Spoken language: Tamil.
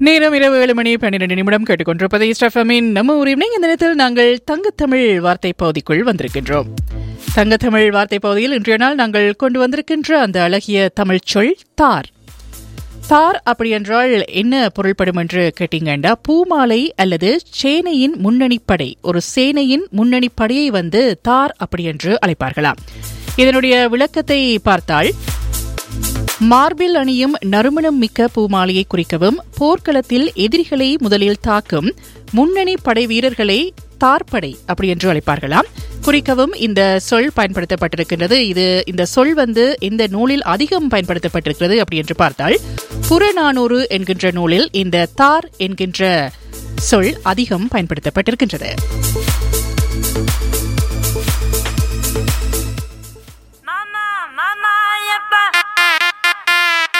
நேரம் இரவு ஏழு மணி பன்னிரண்டு நிமிடம் கேட்டுக்கொண்டிருப்பது இஸ்டஃபமின் நம்ம உரிமை இந்த நேரத்தில் நாங்கள் தங்கத்தமிழ் வார்த்தை பகுதிக்குள் வந்திருக்கின்றோம் தங்கத்தமிழ் வார்த்தை பகுதியில் இன்றைய நாள் நாங்கள் கொண்டு வந்திருக்கின்ற அந்த அழகிய தமிழ் சொல் தார் தார் அப்படி என்றால் என்ன பொருள்படும் என்று கேட்டீங்கன்னா பூமாலை அல்லது சேனையின் முன்னணி படை ஒரு சேனையின் முன்னணி படையை வந்து தார் அப்படி என்று அழைப்பார்களாம் இதனுடைய விளக்கத்தை பார்த்தால் மார்பில் அணியும் நறுமணம் மிக்க பூமாலையை குறிக்கவும் போர்க்களத்தில் எதிரிகளை முதலில் தாக்கும் முன்னணி படை வீரர்களை தார்படை அப்படி என்று அழைப்பார்களாம் குறிக்கவும் இந்த சொல் பயன்படுத்தப்பட்டிருக்கின்றது இது இந்த சொல் வந்து இந்த நூலில் அதிகம் பயன்படுத்தப்பட்டிருக்கிறது அப்படி என்று பார்த்தால் புறநானூறு என்கின்ற நூலில் இந்த தார் என்கின்ற சொல் அதிகம் பயன்படுத்தப்பட்டிருக்கின்றது